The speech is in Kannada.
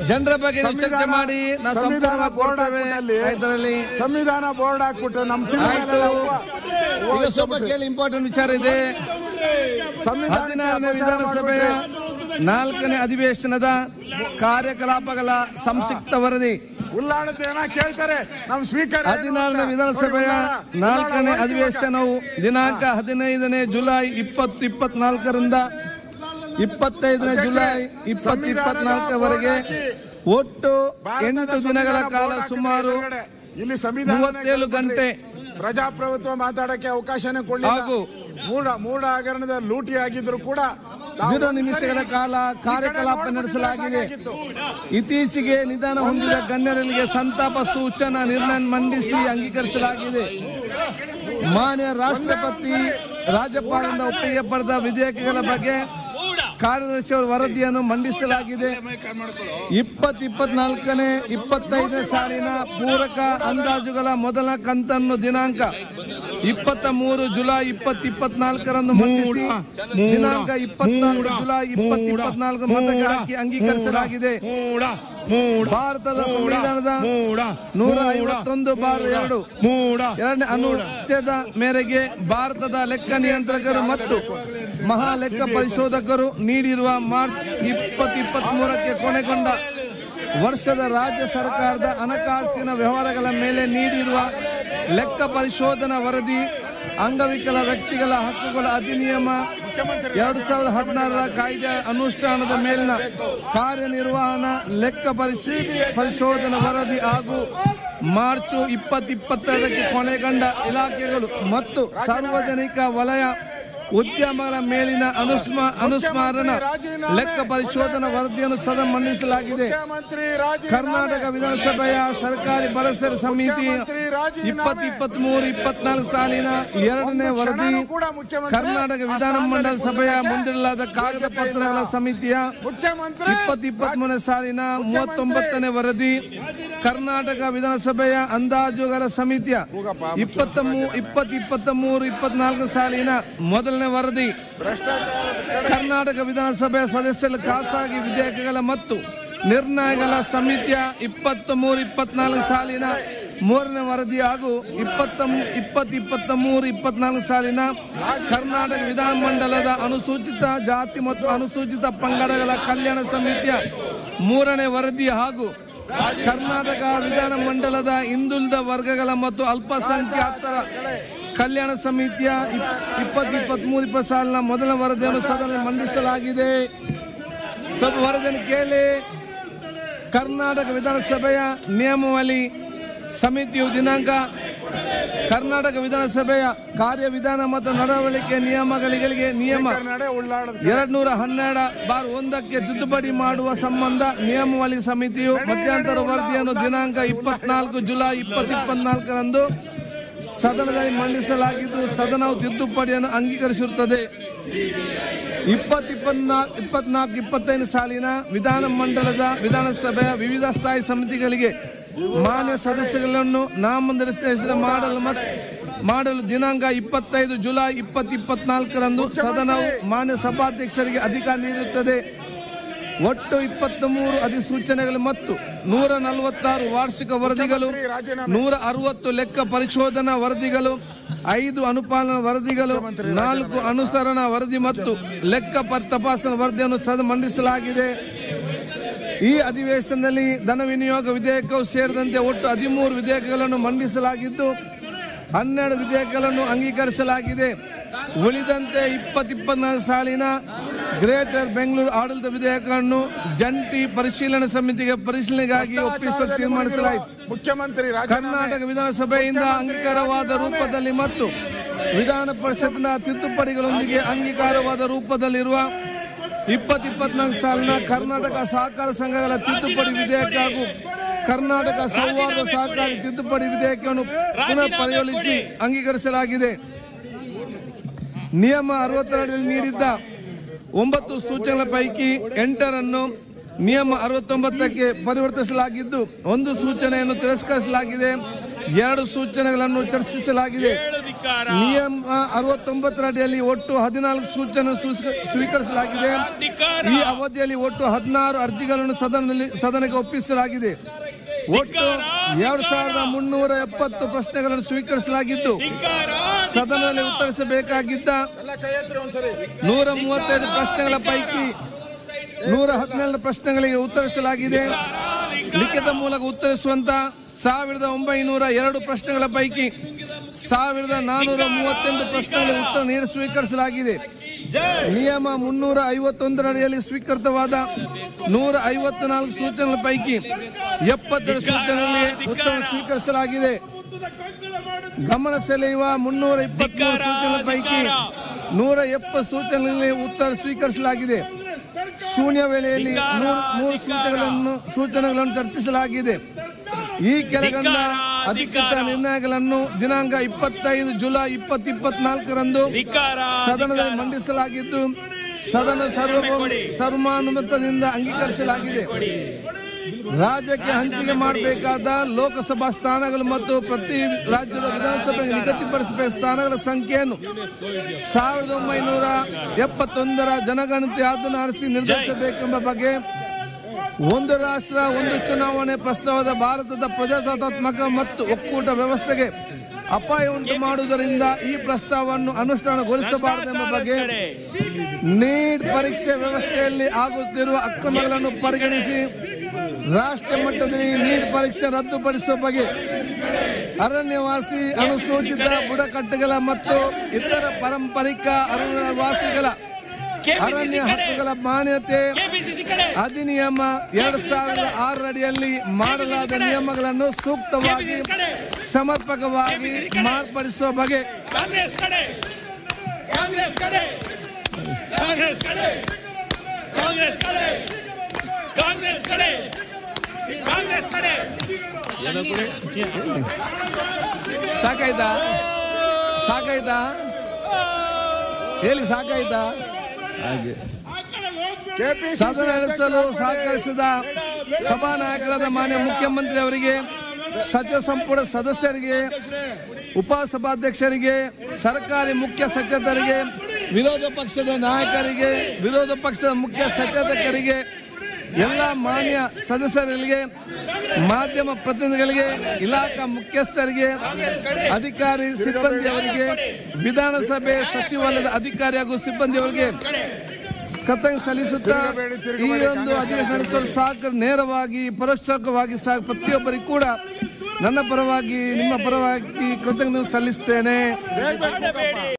ಜನರ ಬಗ್ಗೆ ನೀವು ಚರ್ಚೆ ಸಂವಿಧಾನ- ಮಾಡಿ ನಾವು ಸಂವಿಧಾನ ಸಂಪೂರ್ಣ ಬೋರ್ಡ್ ಕೊಡ್ತೇವೆ ಹಾಕ್ಬಿಟ್ಟಲ್ಲಿ ಇದರಲ್ಲಿ ಸಂವಿಧಾನ ಬೋರ್ಡ್ ಹಾಕ್ಬಿಟ್ಟು ನಮ್ಮ ಆಯ್ತು ಈಗ ಸ್ವಲ್ಪ ಕೇಳಿ ಇಂಪಾರ್ಟೆಂಟ್ ವಿಚಾರ ಇದೆ ಹದಿನಾರನೇ ವಿಧಾನಸಭೆಯ ನಾಲ್ಕನೇ ಅಧಿವೇಶನದ ಕಾರ್ಯಕಲಾಪಗಳ ಸಂಕ್ಷಿಪ್ತ ವರದಿ ಉಲ್ಲಾಡತೆ ಏನ ಕೇಳ್ತಾರೆ ನಮ್ಮ ಸ್ಪೀಕರ್ ಹದಿನಾರನೇ ವಿಧಾನಸಭೆಯ ನಾಲ್ಕನೇ ಅಧಿವೇಶನವು ದಿನಾಂಕ ಹದಿನೈದನೇ ಜುಲೈ ಇಪ್ಪತ್ತು ಇಪ್ಪತ್ನಾಲ್ಕರಿಂದ ಇಪ್ಪತ್ತೈದನೇ ಜುಲೈ ಇಪ್ಪತ್ತು ಇಪ್ಪತ್ನಾಲ್ಕರವರೆಗೆ ಒಟ್ಟು ಎಂಟು ದಿನಗಳ ಕಾಲ ಸುಮಾರು ಇಲ್ಲಿ ಸಂವಿಧಾನ ಮೂವತ್ತೇಳು ಗಂಟೆ ಪ್ರಜಾಪ್ರಭುತ್ವ ಮಾತಾಡಕ್ಕೆ ಅವಕಾಶನೇ ಕೊಡಲಿಲ್ಲ ಹಾಗೂ ಮೂಡ ಮೂಡ ಹಗರಣದ ಲೂಟಿ ಆಗಿದ್ರು ಕೂಡ ತಾವು ಜೀರೋ ನಿಮಿಷಗಳ ಒಂದ್ಸರಿ ಕಾಲ ಕಾರ್ಯಕಲಾಪ ಈ ಕಡೆ ನಡೆಸಲಾಗಿದೆ ನೋಡ್ಬಿಟ್ಟಿದ್ರೆ ಸಾಕಾಗಿತ್ತು. ಇತ್ತೀಚೆಗೆ ನಿಧನ ಹೊಂದಿದ ಗಣ್ಯರಿಗೆ ಸಂತಾಪ ಸೂಚನಾ ನಿರ್ಣಯ ಮಂಡಿಸಿ ಅಂಗೀಕರಿಸಲಾಗಿದೆ ಮಾನ್ಯ ರಾಷ್ಟ್ರಪತಿ ರಾಜ್ಯಪಾಲರಿಂದ ಒಪ್ಪಿಗೆ ಪಡೆದ ವಿಧೇಯಕಗಳ ಬಗ್ಗೆ ಕಾರ್ಯದರ್ಶಿ ಅವರ ವರದಿಯನ್ನು ಮಂಡಿಸಲಾಗಿದೆ ಇಪ್ಪತ್ ಇಪ್ಪತ್ನಾಲ್ಕನೇ ಇಪ್ಪತ್ತೈದನೇ ಸಾಲಿನ ಪೂರಕ ಅಂದಾಜುಗಳ ಮೊದಲ ಕಂತನ್ನು ದಿನಾಂಕ ಇಪ್ಪತ್ತ ಮೂರು ಜುಲೈ ಇಪ್ಪತ್ ಇಪ್ಪತ್ನಾಲ್ಕರಂದು ಮಂಡಿಸಿ ದಿನಾಂಕ ಇಪ್ಪತ್ನಾಲ್ಕು ಜುಲೈ ಇಪ್ಪತ್ ಇಪ್ಪತ್ನಾಲ್ಕು ಮತಕ್ಕೆ ಹಾಕಿ ಅಂಗೀಕರಿಸಲಾಗಿದೆ ಭಾರತದ ಸಂವಿಧಾನದ ನೂರ ಐವತ್ತೊಂದು ಬಾರ್ ಎರಡು ಎರಡನೇ ಅನುಚ್ಛೇದ ಮೇರೆಗೆ ಭಾರತದ ಲೆಕ್ಕ ನಿಯಂತ್ರಕರು ಮತ್ತು ಮಹಾ ಲೆಕ್ಕ ಪರಿಶೋಧಕರು ನೀಡಿರುವ ಮಾರ್ಚ್ ಇಪ್ಪತ್ ಇಪ್ಪತ್ತ್ ಮೂರಕ್ಕೆ ಕೊನೆಗೊಂಡ ವರ್ಷದ ರಾಜ್ಯ ಸರ್ಕಾರದ ಹಣಕಾಸಿನ ವ್ಯವಹಾರಗಳ ಮೇಲೆ ನೀಡಿರುವ ಲೆಕ್ಕ ಪರಿಶೋಧನಾ ವರದಿ ಅಂಗವಿಕಲ ವ್ಯಕ್ತಿಗಳ ಹಕ್ಕುಗಳ ಅಧಿನಿಯಮ ಎರಡು ಸಾವಿರದ ಹದಿನಾರರ ಕಾಯ್ದೆ ಅನುಷ್ಠಾನದ ಮೇಲಿನ ಕಾರ್ಯನಿರ್ವಹಣಾ ಲೆಕ್ಕ ಪರಿಶೀ ಪರಿಶೋಧನಾ ವರದಿ ಹಾಗೂ ಮಾರ್ಚ್ ಇಪ್ಪತ್ ಇಪ್ಪತ್ತೆರಡಕ್ಕೆ ಕೊನೆಗೊಂಡ ಇಲಾಖೆಗಳು ಮತ್ತು ಸಾರ್ವಜನಿಕ ವಲಯ ಉದ್ಯಮಗಳ ಮೇಲಿನ ಅನುಸ್ಮ ಅನುಸ್ಮಾರಣ ಲೆಕ್ಕ ಪರಿಶೋಧನಾ ವರದಿಯನ್ನು ಸದನ ಮಂಡಿಸಲಾಗಿದೆ ಮುಖ್ಯಮಂತ್ರಿ ರಾಜೀನಾಮೆ. ಕರ್ನಾಟಕ ವಿಧಾನಸಭೆಯ ಸರ್ಕಾರಿ ಭರವಸೆ ಸಮಿತಿ ಮುಖ್ಯಮಂತ್ರಿ ರಾಜೀನಾಮೆ. ಇಪ್ಪತ್ ಇಪ್ಪತ್ತ್ ಮೂರು ಇಪ್ಪತ್ನಾಲ್ಕು ಸಾಲಿನ ಎರಡನೇ ಒಂದು ವರದಿ ಕ್ಷಣನೂ ಕೂಡ ಮುಖ್ಯಮಂತ್ರಿ ಕರ್ನಾಟಕ ಆ ವಿಧಾನಮಂಡಲ ಸ್ಥಾನದಲ್ಲಿ ಸಭೆಯ ಕೂತ್ಕೊಳ್ಳಕ್ಕೆ ಮುಂದಿಡಲಾದ ಕಾಗದ ಪತ್ರಗಳ ಸಮಿತಿಯ ಮುಖ್ಯಮಂತ್ರಿ ಇಪ್ಪತ್ ಇಪ್ಪತ್ತ್ ಮೂರನೇ ಸಾಲಿನ ಮುಖ್ಯಮಂತ್ರಿ- ಮೂವತ್ತೊಂಬತ್ತನೇ ವರದಿ ಕರ್ನಾಟಕ ವಿಧಾನಸಭೆಯ ಅಂದಾಜುಗಳ ಸಮಿತಿಯ ಹೋಗಪ್ಪ, ಇಪ್ಪತ್ತ ಮೂ- ಇಪ್ಪತ್ ಇಪ್ಪತ್ತ ಮೂರು ಇಪ್ಪತ್ನಾಲ್ಕು ಸಾಲಿನ ಮೊದಲನೇ ವರದಿ ಭ್ರಷ್ಟಾಚಾರದ ಕಡೆ ಕರ್ನಾಟಕ ವಿಧಾನಸಭೆಯ ಸದಸ್ಯರ ಖಾಸಗಿ ವಿಧೇಯಕಗಳ ಮತ್ತು ನಿರ್ಣಯಗಳ ಸಮಿತಿಯ ಇಪ್ಪತ್ತ ಮೂರು ಇಪ್ಪತ್ನಾಲ್ಕು ಸಾಲಿನ ಮೂರನೇ ವರದಿ ಹಾಗೂ ಇಪ್ಪತ್ತ ಇಪ್ಪತ್ ಇಪ್ಪತ್ತ ಮೂರು ಇಪ್ಪತ್ನಾಲ್ಕು ಸಾಲಿನ ಕರ್ನಾಟಕ ವಿಧಾನಮಂಡಲದ ಅನುಸೂಚಿತ ಜಾತಿ ಮತ್ತು ಅನುಸೂಚಿತ ಪಂಗಡಗಳ ಕಲ್ಯಾಣ ಸಮಿತಿಯ ಮೂರನೇ ವರದಿ ಹಾಗೂ ಕರ್ನಾಟಕ ವಿಧಾನಮಂಡಲದ ಹಿಂದುಳಿದ ವರ್ಗಗಳ ಮತ್ತು ಅಲ್ಪಸಂಖ್ಯಾತರ ಕಲ್ಯಾಣ ಸಮಿತಿಯ ಇಪ್ಪತ್ ಇಪ್ಪತ್ತ್ ಮೂರು ಇಪ್ಪತ್ತು ಸಾಲಿನ ಮೊದಲ ವರದಿಯನ್ನು ಸದನ ಮಂಡಿಸಲಾಗಿದೆ ಸ್ವಲ್ಪ ವರದಿಯನ್ನು ಕೇಳಿ ಕರ್ನಾಟಕ ವಿಧಾನಸಭೆಯ ನಿಯಮಾವಳಿ ಸಮಿತಿಯು ದಿನಾಂಕ ಕರ್ನಾಟಕ ವಿಧಾನಸಭೆಯ ಕಾರ್ಯವಿಧಾನ ಮತ್ತು ನಡವಳಿಕೆ ನಿಯಮಗಳಿಗೆ ನಿಯಮ ನಡೆ ಉಳ್ಳಾಡದ ಎರಡ್ ನೂರ ಹನ್ನೆರಡು ಬಾರ್ ಒಂದಕ್ಕೆ ತಿದ್ದುಪಡಿ ಮಾಡುವ ಸಂಬಂಧ ನಿಯಮಾವಳಿ ಸಮಿತಿಯು ಮಧ್ಯಂತರ ವರದಿಯನ್ನು ದಿನಾಂಕ ಇಪ್ಪತ್ನಾಲ್ಕು ಜುಲೈ ಇಪ್ಪತ್ ಇಪ್ಪತ್ನಾಲ್ಕರಂದು ಸದನದಲ್ಲಿ ಮಂಡಿಸಲಾಗಿದ್ದು ಸದನವು ತಿದ್ದುಪಡಿಯನ್ನು ಅಂಗೀಕರಿಸಿರುತ್ತದೆ ಇಪ್ಪತ್ ಇಪ್ಪತ್ನಾಲ್ಕು ಇಪ್ಪತ್ನಾಲ್ಕು ಇಪ್ಪತ್ತೈದು ಸಾಲಿನ ವಿಧಾನಮಂಡಲದ ವಿಧಾನಸಭೆಯ ವಿವಿಧ ಸ್ಥಾಯಿ ಸಮಿತಿಗಳಿಗೆ ಮಾನ್ಯ ಸದಸ್ಯಗಳನ್ನು ನಾಮನಿರ್ದೇಶನ ಮಾಡಲು ಮತ್ತು ಮಾಡಲು ದಿನಾಂಕ ಇಪ್ಪತ್ತೈದು ಜುಲೈ ಇಪ್ಪತ್ ಇಪ್ಪತ್ನಾಲ್ಕರಂದು ಸದನವು ಮಾನ್ಯ ಸಭಾಧ್ಯಕ್ಷರಿಗೆ ಅಧಿಕಾರ ನೀಡುತ್ತದೆ ಒಟ್ಟು ಇಪ್ಪತ್ತ ಮೂರು ಅಧಿಸೂಚನೆಗಳು ಮತ್ತು ನೂರ ನಲವತ್ತಾರು ವಾರ್ಷಿಕ ವರದಿಗಳು ಮುಖ್ಯಮಂತ್ರಿ ರಾಜೀನಾಮೆ. ನೂರ ಅರವತ್ತು ಲೆಕ್ಕ ಪರಿಶೋಧನಾ ವರದಿಗಳು ಐದು ಅನುಪಾಲನಾ ವರದಿಗಳು ನಾಲ್ಕು ಅನುಸರಣಾ ವರದಿ ಮತ್ತು ಲೆಕ್ಕ ಪರ್ ತಪಾಸಣಾ ವರದಿಯನ್ನು ಸದ ಮಂಡಿಸಲಾಗಿದೆ ಈ ಅಧಿವೇಶನದಲ್ಲಿ ಧನ ವಿನಿಯೋಗ ವಿಧೇಯಕವು ಸೇರಿದಂತೆ ಒಟ್ಟು ಹದಿಮೂರು ವಿಧೇಯಕಗಳನ್ನು ಮಂಡಿಸಲಾಗಿದ್ದು ಹನ್ನೆರಡು ವಿಧೇಯಕಗಳನ್ನು ಅಂಗೀಕರಿಸಲಾಗಿದೆ ಉಳಿದಂತೆ ಇಪ್ಪತ್ ಇಪ್ಪತ್ನಾಲ್ಕು ಸಾಲಿನ ಗ್ರೇಟರ್ ಬೆಂಗಳೂರು ಆಡಳಿತ ವಿಧೇಯಕವನ್ನು ಜಂಟಿ ಪರಿಶೀಲನಾ ಸಮಿತಿಗೆ ಪರಿಶೀಲನೆಗಾಗಿ ಒಪ್ಪಿಸಲು ತೀರ್ಮಾನಿಸಲಾಯಿತು ಮುಖ್ಯಮಂತ್ರಿ ಕರ್ನಾಟಕ ವಿಧಾನಸಭೆಯಿಂದ ಅಂಗೀಕಾರವಾದ ರೂಪದಲ್ಲಿ ಮತ್ತು ವಿಧಾನ ಪರಿಷತ್ನ ತಿದ್ದುಪಡಿಗಳೊಂದಿಗೆ ಅಂಗೀಕಾರವಾದ ರೂಪದಲ್ಲಿರುವ ಇಪ್ಪತ್ ಇಪ್ಪತ್ನಾಲ್ಕು ಸಾಲಿನ ಕರ್ನಾಟಕ ಸಹಕಾರ ಸಂಘಗಳ ತಿದ್ದುಪಡಿ ವಿಧೇಯಕ ಹಾಗೂ ಕರ್ನಾಟಕ ಸೌಹಾರ್ದ ಸಹಕಾರಿ ತಿದ್ದುಪಡಿ ವಿಧೇಯಕವನ್ನು ಪುನಃ ಪರಿಶೀಲಿಸಿ ಅಂಗೀಕರಿಸಲಾಗಿದೆ ನಿಯಮ ಅರವತ್ತೆರಡರಲ್ಲಿ ನೀಡಿದ್ದ ಒಂಬತ್ತು ಸೂಚನೆಗಳ ಪೈಕಿ ಎಂಟರನ್ನು ನಿಯಮ ಅರವತ್ತೊಂಬತ್ತಕ್ಕೆ ಪರಿವರ್ತಿಸಲಾಗಿದ್ದು ಒಂದು ಸೂಚನೆಯನ್ನು ತಿರಸ್ಕರಿಸಲಾಗಿದೆ ಎರಡು ಸೂಚನೆಗಳನ್ನು ಚರ್ಚಿಸಲಾಗಿದೆ ಏಳು ಧಿಕ್ಕಾರ ನಿಯಮ ಅರವತ್ತೊಂಬತ್ತರ ಅಡಿಯಲ್ಲಿ ಒಟ್ಟು ಹದಿನಾಲ್ಕು ಸೂಚನೆ ಸೂಚ- ಸ್ವೀಕರಿಸಲಾಗಿದೆ ಧಿಕ್ಕಾರ ಈ ಅವಧಿಯಲ್ಲಿ ಒಟ್ಟು ಹದಿನಾರು ಅರ್ಜಿಗಳನ್ನು ಸದನದಲ್ಲಿ ಸದನಕ್ಕೆ ಒಪ್ಪಿಸಲಾಗಿದೆ ಒಟ್ಟು ಎರಡು ಸಾವಿರದ ಮುನ್ನೂರ ಎಪ್ಪತ್ತು ಪ್ರಶ್ನೆಗಳನ್ನು ಸ್ವೀಕರಿಸಲಾಗಿದ್ದು ಧಿಕ್ಕಾರ ಸದನದಲ್ಲಿ ಉತ್ತರಿಸಬೇಕಾಗಿದ್ದ ಎಲ್ಲ ಕೈ ಎತ್ತಿರಿ ಒಂದ್ಸರಿ ನೂರ ಮೂವತ್ತೈದು ಪ್ರಶ್ನೆಗಳ ಪೈಕಿ ನೂರ ಹದಿನೇಳು ಪ್ರಶ್ನೆಗಳಿಗೆ ಉತ್ತರಿಸಲಾಗಿದೆ ಲಿಖಿತ ಮೂಲಕ ಉತ್ತರಿಸುವಂತ ಸಾವಿರದ ಒಂಬೈನೂರ ಎರಡು ಪ್ರಶ್ನೆಗಳ ಪೈಕಿ ಸಾವಿರದ ನಾನೂರ ಮೂವತ್ತೆಂಟು ಪ್ರಶ್ನೆಗಳಿಗೆ ಉತ್ತರ ನೀಡಿ ಸ್ವೀಕರಿಸಲಾಗಿದೆ ನಿಯಮ ಮುನ್ನೂರ ಐವತ್ತೊಂದರ ಅಡಿಯಲ್ಲಿ ಸ್ವೀಕೃತವಾದ ನೂರ ಐವತ್ನಾಲ್ಕು ಸೂಚನೆಗಳ ಪೈಕಿ ಎಪ್ಪತ್ತೆರಡು ಸೂಚನೆಗಳಿಗೆ ಉತ್ತರ ಸ್ವೀಕರಿಸಲಾಗಿದೆ ಗಮನ ಸೆಳೆಯುವ ಮುನ್ನೂರ ಇಪ್ಪತ್ಮೂರು ಸೂಚನೆಗಳ ಪೈಕಿ ನೂರ ಎಪ್ಪತ್ತು ಸೂಚನೆಗಳಲ್ಲಿ ಉತ್ತರ ಸ್ವೀಕರಿಸಲಾಗಿದೆ ಶೂನ್ಯ ವೇಳೆಯಲ್ಲಿ ನೂರು ಮೂರು ಸೂಚನೆಗಳನ್ನು ಸೂಚನೆಗಳನ್ನು ಚರ್ಚಿಸಲಾಗಿದೆ ಈ ಕೆಳಗಂಡ ಅಧಿಕೃತ ನಿರ್ಣಯಗಳನ್ನು ದಿನಾಂಕ ಇಪ್ಪತ್ತೈದು ಜುಲೈ ಇಪ್ಪತ್ ಇಪ್ಪತ್ನಾಲ್ಕರಂದು ಧಿಕ್ಕಾರ ಸದನದಲ್ಲಿ ಮಂಡಿಸಲಾಗಿದ್ದು ಸದನ ಸರ್ವ ಸರ್ವಾನುಮತದಿಂದ ಅಂಗೀಕರಿಸಲಾಗಿದೆ ರಾಜ್ಯಕ್ಕೆ ಹಂಚಿಕೆ ಮಾಡಬೇಕಾದ ಲೋಕಸಭಾ ಸ್ಥಾನಗಳು ಮತ್ತು ಪ್ರತಿ ರಾಜ್ಯದ ವಿಧಾನಸಭೆಗೆ ನಿಗದಿಪಡಿಸಬೇಕಾದ ಸ್ಥಾನಗಳ ಸಂಖ್ಯೆಯನ್ನು ಸಾವಿರದ ಒಂಬೈನೂರ ಎಪ್ಪತ್ತೊಂದರ ಜನಗಣತಿ ಅದನ್ನು ಆರಿಸಿ ನಿರ್ಧರಿಸಬೇಕೆಂಬ ಬಗ್ಗೆ ಒಂದು ರಾಷ್ಟ್ರ ಒಂದು ಚುನಾವಣೆ ಪ್ರಸ್ತಾವದ ಭಾರತದ ಪ್ರಜಾಸತ್ತಾತ್ಮಕ ಮತ್ತು ಒಕ್ಕೂಟ ವ್ಯವಸ್ಥೆಗೆ ಅಪಾಯ ಉಂಟು ಮಾಡುವುದರಿಂದ ಈ ಪ್ರಸ್ತಾವವನ್ನು ಅನುಷ್ಠಾನಗೊಳಿಸಬಾರದೆಂಬ ಬಗ್ಗೆ ನೀಟ್ ಪರೀಕ್ಷೆ ವ್ಯವಸ್ಥೆಯಲ್ಲಿ ಆಗುತ್ತಿರುವ ಅಕ್ರಮಗಳನ್ನು ಪರಿಗಣಿಸಿ ರಾಷ್ಟ್ರ ಮಟ್ಟದಲ್ಲಿ ನೀಟ್ ಪರೀಕ್ಷೆ ರದ್ದುಪಡಿಸುವ ಬಗ್ಗೆ ಅರಣ್ಯವಾಸಿ ಅನುಸೂಚಿತ ಬುಡಕಟ್ಟುಗಳ ಮತ್ತು ಇತರ ಪಾರಂಪರಿಕ ಅರಣ್ಯವಾಸಿಗಳ ಅರಣ್ಯ ಹಕ್ಕುಗಳ ಮಾನ್ಯತೆ ಕೆಪಿಸಿಸಿ ಕಡೆ ಅಧಿನಿಯಮ ಎರಡ್ ಸಾವಿರದ ಆರರ ಅಡಿಯಲ್ಲಿ ಮಾಡಲಾದ ನಿಯಮಗಳನ್ನು ಸೂಕ್ತವಾಗಿ ಸಮರ್ಪಕವಾಗಿ ಮಾರ್ಪಡಿಸುವ ಬಗ್ಗೆ ಕಾಂಗ್ರೆಸ್ ಕಡೆ ಕಾಂಗ್ರೆಸ್ ಕಡೆ ಕಾಂಗ್ರೆಸ್ ಕಡೆ ಕಾಂಗ್ರೆಸ್ ಕಡೆ ಕಾಂಗ್ರೆಸ್ ಕಡೆ ಕಾಂಗ್ರೆಸ್ ಕಡೆ ಸಾಕಾಯ್ತಾ ಸಾಕಾಯ್ತಾ ಹೇಳಿ ಸಾಕಾಯ್ತಾ ಹಾಗೆ ಕೆಪಿಸಿಸಿ ಸದನ ನಡೆಸಲು ಸಹಕರಿಸಿದ ಸಭಾನಾಯಕರಾದ ಮಾನ್ಯ ಮುಖ್ಯಮಂತ್ರಿ ಅವರಿಗೆ ಸಚಿವ ಸಂಪುಟ ಸದಸ್ಯರಿಗೆ ಉಪಸಭಾಧ್ಯಕ್ಷರಿಗೆ ಸರ್ಕಾರಿ ಮುಖ್ಯ ಸಚೇತಕರಿಗೆ ವಿರೋಧ ಪಕ್ಷದ ನಾಯಕರಿಗೆ ವಿರೋಧ ಪಕ್ಷದ ಮುಖ್ಯ ಸಚೇತಕರಿಗೆ ಎಲ್ಲ ಮಾನ್ಯ ಸದಸ್ಯರಿಗೆ ಮಾಧ್ಯಮ ಪ್ರತಿನಿಧಿಗಳಿಗೆ ಇಲಾಖಾ ಮುಖ್ಯಸ್ಥರಿಗೆ ಅಧಿಕಾರಿ ಸಿಬ್ಬಂದಿಯವರಿಗೆ ವಿಧಾನಸಭೆ ಸಚಿವಾಲಯದ ಅಧಿಕಾರಿ ಹಾಗೂ ಸಿಬ್ಬಂದಿಯವರಿಗೆ ಕೃತಜ್ಞ ಸಲ್ಲಿಸುತ್ತಾ ತಿರುಗಬೇಡಿ, ಈ ತಿರುಗಬೇಡಿ, ಒಂದು ಕಾಂಗ್ರೆಸ್ ಅಧಿವೇಶನ ನಡೆಸಲು ಸಹಕಾರ ನೇರವಾಗಿ ಪರೋಕ್ಷವಾಗಿ ಸಹ ಪ್ರತಿಯೊಬ್ಬರಿಗೂ ಕೂಡ ನನ್ನ ಪರವಾಗಿ ನಿಮ್ಮ ಪರವಾಗಿ ಕೃತಜ್ಞತೆ ಸಲ್ಲಿಸ್ತೇನೆ ಬೇಗ ಬೇಗ ಹೋಗಪ್ಪ.